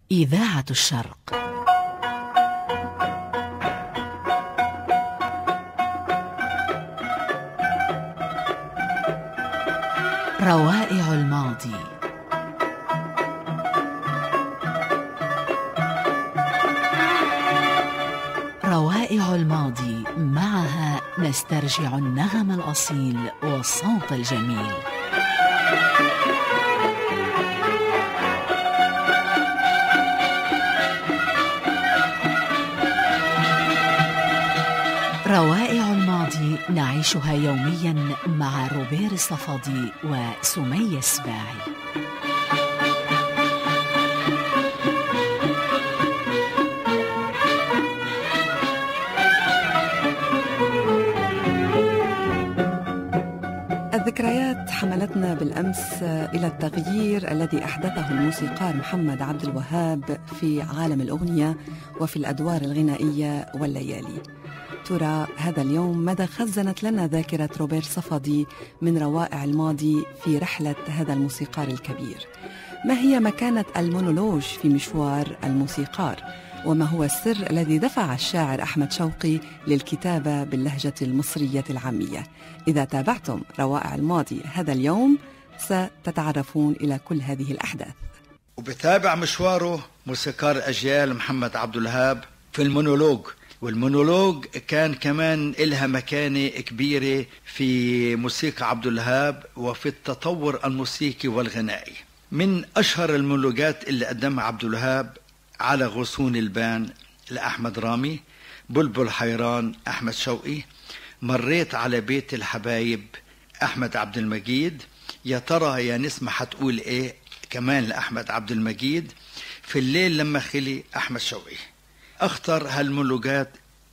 إذاعة الشرق روائع الماضي روائع الماضي معها نسترجع النغم الأصيل والصوت الجميل روائع الماضي نعيشها يوميا مع روبير الصفدي وسمية السباعي الذكريات حملتنا بالامس الى التغيير الذي احدثه الموسيقار محمد عبد الوهاب في عالم الاغنيه وفي الادوار الغنائيه والليالي. ترى هذا اليوم ماذا خزنت لنا ذاكره روبير صفدي من روائع الماضي في رحله هذا الموسيقار الكبير؟ ما هي مكانه المونولوج في مشوار الموسيقار؟ وما هو السر الذي دفع الشاعر احمد شوقي للكتابه باللهجه المصريه العاميه اذا تابعتم روائع الماضي هذا اليوم ستتعرفون الى كل هذه الاحداث وبتابع مشواره موسيقار الاجيال محمد عبد الوهاب في المونولوج والمونولوج كان كمان إلها مكانة كبيرة في موسيقى عبد الوهاب وفي التطور الموسيقي والغنائي من أشهر المونولوجات اللي قدمها عبد الوهاب على غصون البان لأحمد رامي بلبل حيران أحمد شوقي مريت على بيت الحبايب أحمد عبد المجيد يا ترى يا نسمة حتقول إيه كمان لأحمد عبد المجيد في الليل لما خلي أحمد شوقي أخطر هالمونولوجات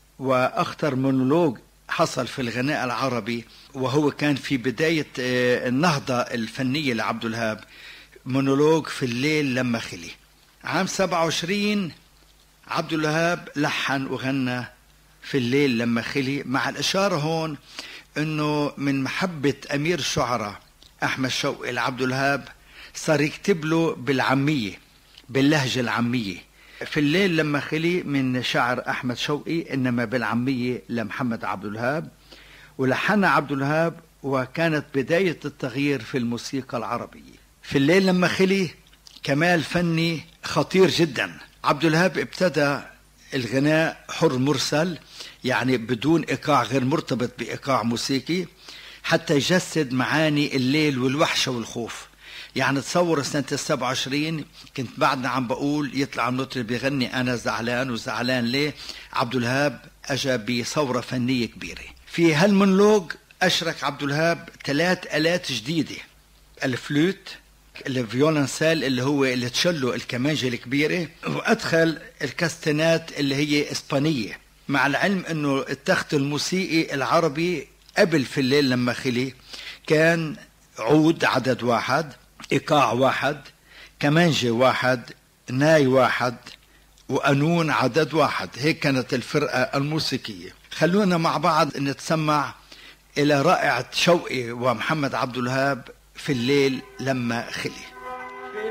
وأخطر مونولوج حصل في الغناء العربي وهو كان في بداية النهضة الفنية لعبد الوهاب مونولوج في الليل لما خلي عام 27 عبد الوهاب لحن وغنى في الليل لما خلي مع الإشارة هون أنه من محبة أمير الشعراء أحمد شوقي لعبد الوهاب صار يكتب له بالعامية باللهجة العامية في الليل لما خلي من شعر أحمد شوقي إنما بالعامية لمحمد عبد الوهاب ولحنها عبد الوهاب وكانت بداية التغيير في الموسيقى العربية في الليل لما خلي كمال فني خطير جدا عبد الوهاب ابتدى الغناء حر مرسل يعني بدون ايقاع غير مرتبط بايقاع موسيقي حتى يجسد معاني الليل والوحشه والخوف يعني تصور سنة السبعة وعشرين كنت بعدنا عم بقول يطلع المطرب بيغني أنا زعلان وزعلان ليه عبد الوهاب أجا بثورة فنية كبيرة في هالمونولوج أشرك عبد الوهاب ثلاث آلات جديدة الفلوت الفيولنسال اللي هو اللي تشلو الكمانجة الكبيرة وأدخل الكاستنات اللي هي إسبانية مع العلم أنه التخت الموسيقي العربي قبل في الليل لما خلي كان عود عدد واحد إيقاع واحد كمانجة واحد ناي واحد وقانون عدد واحد هيك كانت الفرقة الموسيقية خلونا مع بعض نتسمع إلى رائعة شوقي ومحمد عبد الوهاب في الليل لما خلي في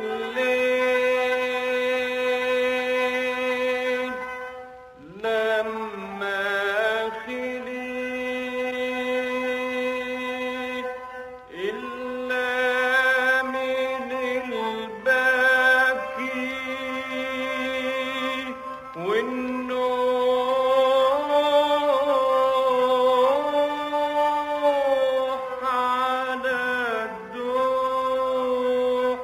الليل لما خلي إلا من الباكي والنوح على الدوح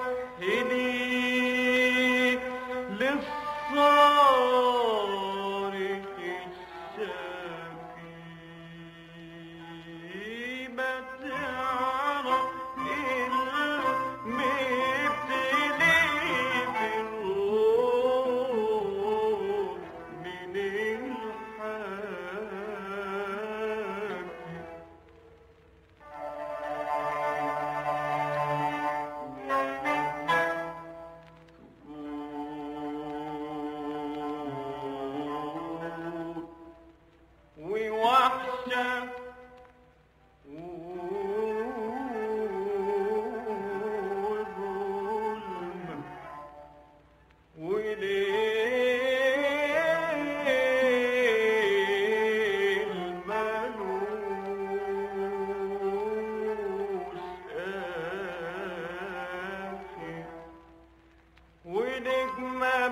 نجمة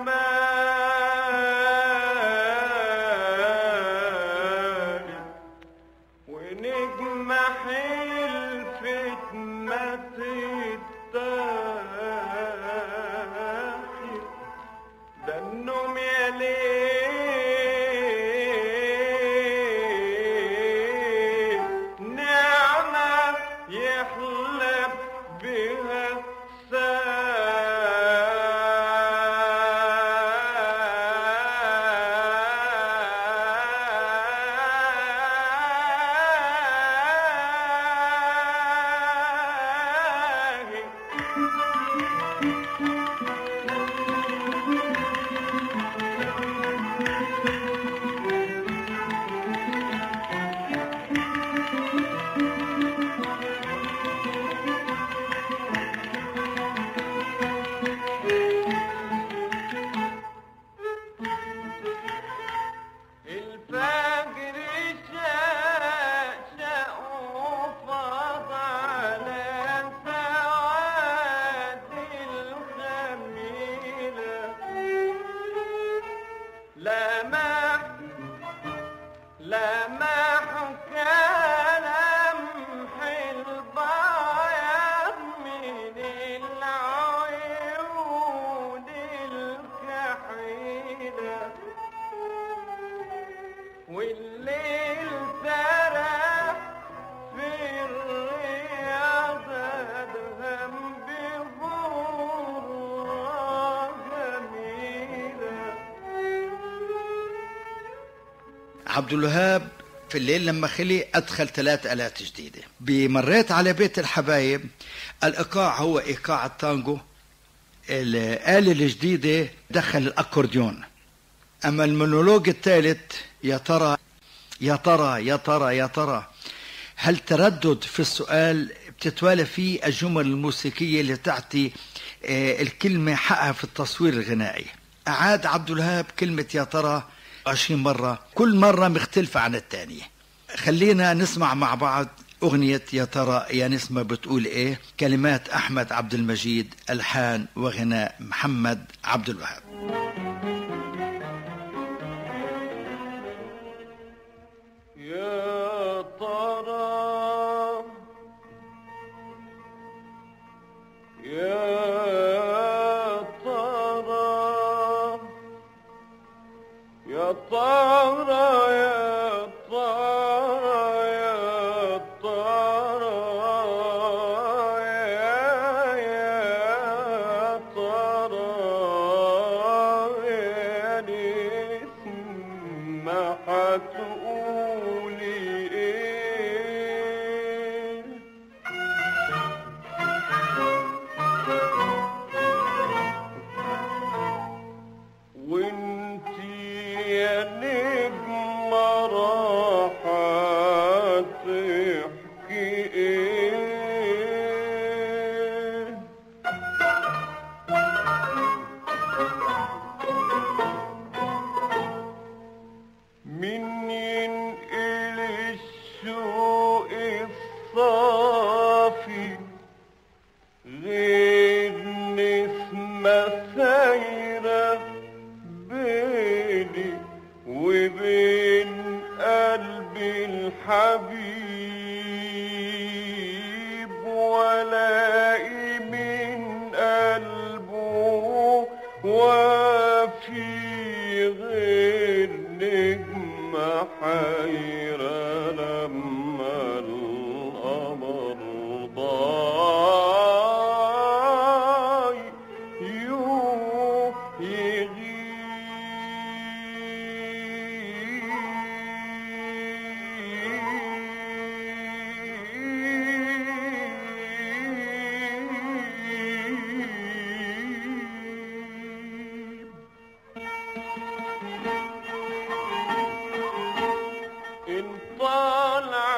مالي ونجمة حلفت ما تتاخد ده النوم يا ليل نعمة يحلم بها ساهي الفجر شاشة وفض على سواد الخميلة لمح لمح كلام البياض من العيون الكحيلة والليل سرح في الرياض أدهم بغرة جميلة عبد الوهاب في الليل لما خلي أدخل ثلاث آلات جديدة بمريت على بيت الحبايب الإيقاع هو إيقاع التانجو الآلة الجديدة دخل الأكورديون أما المونولوج الثالث يا ترى يا ترى يا ترى يا ترى هل تردد في السؤال بتتوالى فيه الجمل الموسيقية اللي تعطي آه، الكلمة حقها في التصوير الغنائي أعاد عبد الوهاب كلمة يا ترى عشرين مرة كل مرة مختلفة عن الثانية خلينا نسمع مع بعض أغنية يا ترى يا نسمة بتقول إيه كلمات أحمد عبد المجيد ألحان وغناء محمد عبد الوهاب يا ترى يا ترى يا ترى يا ترى يا ترى يا يا ترى يا نسمة هتقولي ايه وانتي يا نجمة راحة تحكي ايه من ينقل الشوق الصافي غير نسمة سايرة بيني وبين قلبي الحبيب ولاقي من قلبه وفي غير نجمة حيرة لما القمر ضاي يو يغيب إن طال